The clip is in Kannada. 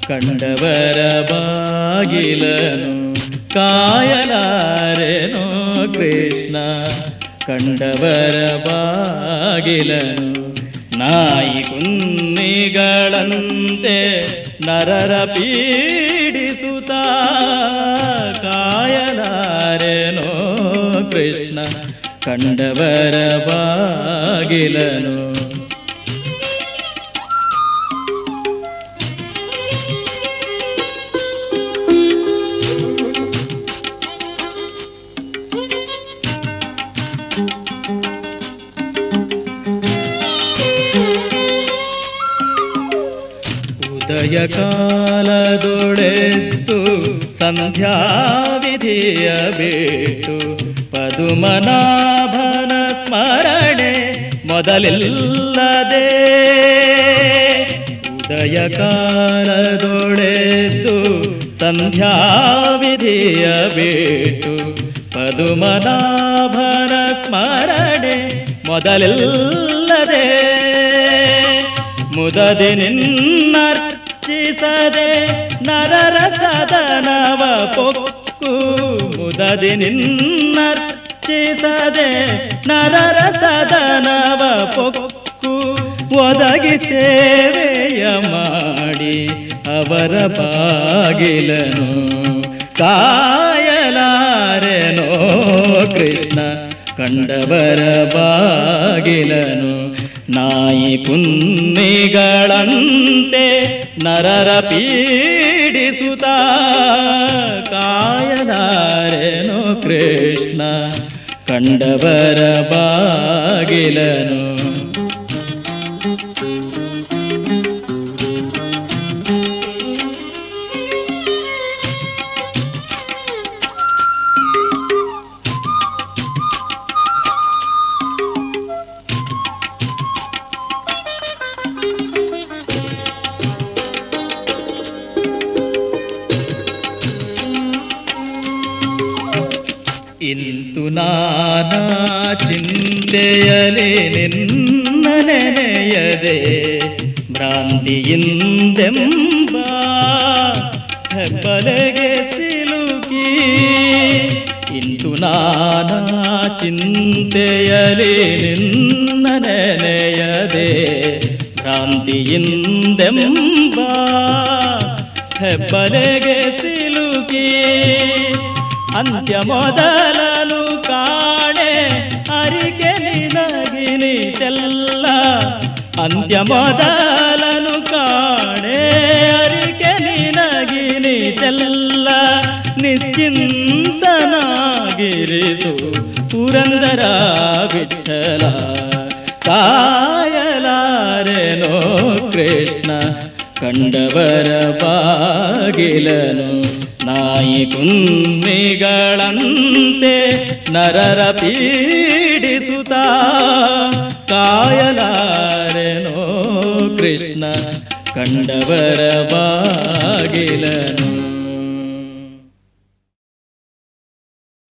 ಕಂಡವರ ಬಾಗಿಲನು ಕಾಯಲಾರೆನೋ ಕೃಷ್ಣ ಕಂಡವರ ಬಾಗಿಲನು ನಾಯಿ ಕುನ್ನಿಗಳಂತೆ ನರರ ಪೀಡಿಸುತ್ತ ಕಾಯಲಾರೆನೋ ಕೃಷ್ಣ ಕಂಡವರ ಬಾಗಿಲನು ಉದಯ ಕಾಲದೊಳೆದ್ದು ಸಂಧ್ಯಾ ವಿಧಿಯ ಬಿಟ್ಟು ಪದುಮನಾಭನ ಸ್ಮರಣೆ ಮೊದಲಿಲ್ಲದೆ ಉದಯ ಕಾಲದೊಳೆದ್ದು ಸಂಧ್ಯಾ ವಿಧಿಯ ಬಿಟ್ಟು ಪದುಮನಾಭನ ಸ್ಮರಣೆ ಮೊದಲಿಲ್ಲದೆ ಮುದದಿ ನಿನ್ನರ್ಚಿಸದೆ ನರರ ಸದನವ ಪೊಕ್ಕು ಮುದದಿ ನಿನ್ನರ್ಚಿಸದೆ ನರರ ಸದನವ ಪೊಕ್ಕು ಒದಗಿ ಸೇವೆಯ ಮಾಡಿ ಅವರ ಬಾಗಿಲನು ಕಾಯಲಾರೆನೋ ಕೃಷ್ಣ ಕಂಡವರ ಬಾಗಿಲನು ನಾಯಿ ಪುನ್ನಿಗಳಂತೆ ನರರ ಪೀಡಿಸುತ್ತ ಕಾಯಲಾರೆನೋ ಕೃಷ್ಣ ಕಂಡವರ ಬಾಗಿಲನು ಇಂತು ನಾನಾ ಚಿಂತೆಯಲಿ ನಿನ್ನ ನೆನೆಯದೆ ಭ್ರಾಂತಿಯಿಂದೆಂಬ ಹೆಬ್ಬಲೆಗೆ ಸಿಲುಕಿ ಇಂತು ನಾನಾ ಚಿಂತೆಯಲಿ ನಿನ್ನ ನೆನೆಯದೆ ಭ್ರಾಂತಿಯಿಂದೆಂಬ ಹೆಬ್ಬಲೆಗೆ ಸಿಲುಕಿ ಅಂತ್ಯ ಮೊದಲನು ಕಾಣೆ ಅರಿಕೆ ನಿನಗಿನಿ ಚೆಲ್ಲ ಅಂತ್ಯ ಮೊದಲನು ಕಾಣೆ ಅರಿಕೆ ನಿನಗಿನಿ ಚೆಲ್ಲ ನಿಶ್ಚಿಂತನಾಗಿರಿಸು ಪುರಂದರ ವಿಠಲ ಕಾಯಲಾರೆನೋ ಕೃಷ್ಣ ಕಂಡವರ ಬಾಗಿಲನು ನಾಯಿ ಕುನ್ನಿಗಳಂತೆ ನರರ ಪೀಡಿಸುತ್ತ ಕಾಯಲಾರೆನೋ ಕೃಷ್ಣ ಕಂಡವರ ಬಾಗಿಲನು